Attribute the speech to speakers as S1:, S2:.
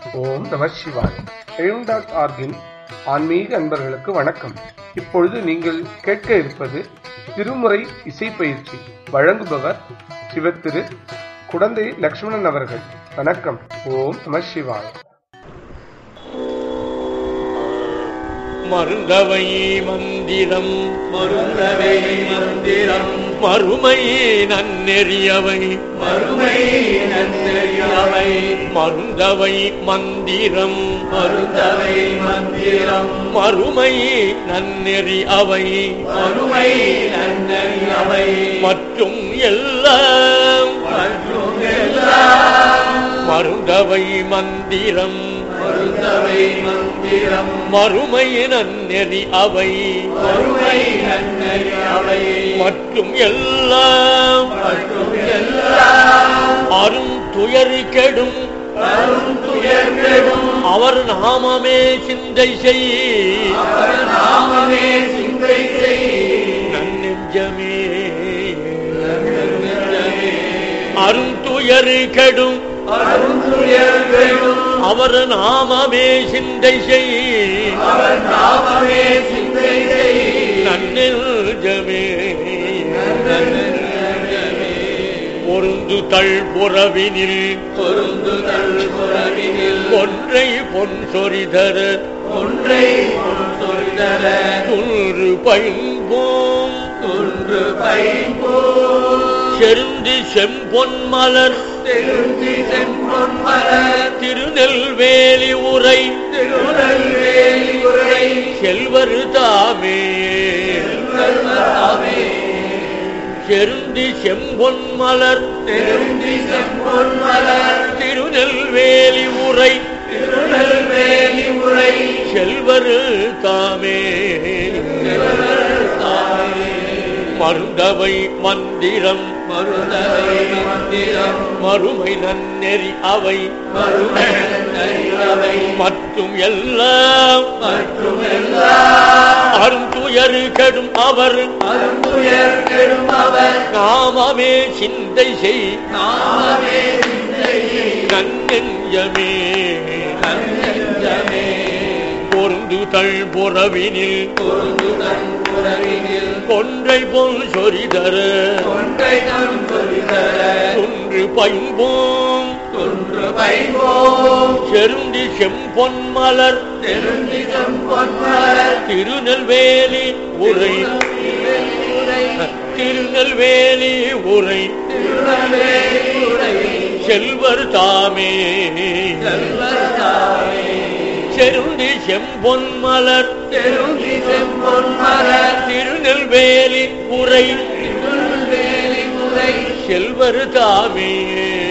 S1: ஓம் நம சிவாய் எழும் டாட் ஆர்கின் ஆன்மீக அன்பர்களுக்கு வணக்கம் இப்பொழுது நீங்கள் கேட்க இருப்பது திருமுறை இசை பயிற்சி வழங்குபவர் சிவத்திரு குடந்தை லக்ஷ்மணன் அவர்கள் வணக்கம் ஓம் நம சிவாய்
S2: மருந்தவை மந்திரம்
S3: மருந்தவை மந்திரம்
S2: மறுமை நன்னெறியவை
S3: மறுமை நன்னெறியவை
S2: மருந்தவை மந்திரம்
S3: மருந்தவை மந்திரம்
S2: மறுமை நன்னெறி அவை
S3: மறுமை நன்னெறியவை
S2: மற்றும் எல்லாம்
S3: மற்றும் எல்லாம்
S2: மருந்தவை மந்திரம்
S3: மருந்தவை மந்திரம்
S2: மறுமை நன்னெறி அவை
S3: மறுமை நன்னெறியவை
S2: மற்றும் எல்லாம்
S3: மற்றும் எல்லாம்
S2: அரும் துயர் கெடும்
S3: அரும் துயர்களும்
S2: அவர் நாமமே சிந்தை செய்
S3: அவர் நாமமே சிந்தை செய்
S2: நன்னெஞ்சமே அருந்துயர் கெடும்
S3: அரும் துயர்களும்
S2: அவர் நாமமே சிந்தை செய்
S3: அவர் நாமமே சிந்தை செய்
S2: நன்னெஞ்சமே பொருந்து தள் புறவினில்
S3: பொருந்துதல் புறவினில்
S2: ஒன்றை பொன் சொரிதர
S3: ஒன்றை சொல்தல
S2: துன்று பைம்போம்
S3: துன்று பைம்போ
S2: செருந்தி செம்பொன் மலர்
S3: திருந்தி செம்பொன் மலர்
S2: திருநெல்வேலி உரை
S3: திருநெல்வேலி உரை
S2: செல்வர் தாமே
S3: செல்வதாமே
S2: செருந்தி செம்பொன் மலர்
S3: திருந்தி செம்பொன் மலர்
S2: திருநெல்வேலி உரை
S3: திருநெல்வேலி உரை
S2: செல்வர் தாமே மருந்தவை மந்திரம்
S3: மருந்தவை மந்திரம்
S2: மறுமை நன்னெறி அவை
S3: மறுமை நன்னறியவை
S2: மற்றும் எல்லாம்
S3: மற்றும் எல்லாம்
S2: அருந்துயர் கெடும் அவர்
S3: அருந்துயர் கெடும் அவர்
S2: நாமமே சிந்தை செய்
S3: நாமமே சிந்தையை
S2: நன்னெஞ்சமே
S3: நன்னெஞ்சமே
S2: பொருந்து தள் புறவினில்
S3: பொருந்துதன் புறவினில்
S2: கொன்றை பொன் சொரிதர
S3: ஒன்றை தன் சொல்லிதர
S2: துன்று பைம்போம்
S3: தொன்று பைவோம்
S2: செருந்தி செம்பொன் மலர்
S3: தெருந்தி செம்பொன் மலர்
S2: திருநெல்வேலி உரை
S3: உரை
S2: திருநெல்வேலி உரை
S3: திருநெல்வேலி உரை
S2: செல்வர் தாமே
S3: செல்வதாமே
S2: செருந்தி செம்பொன் மலர்
S3: தெருந்தி செம்பொன் மலர்
S2: திருநெல்வேலி உரை
S3: திருநெல்வேலி உரை
S2: செல்வர் தாமே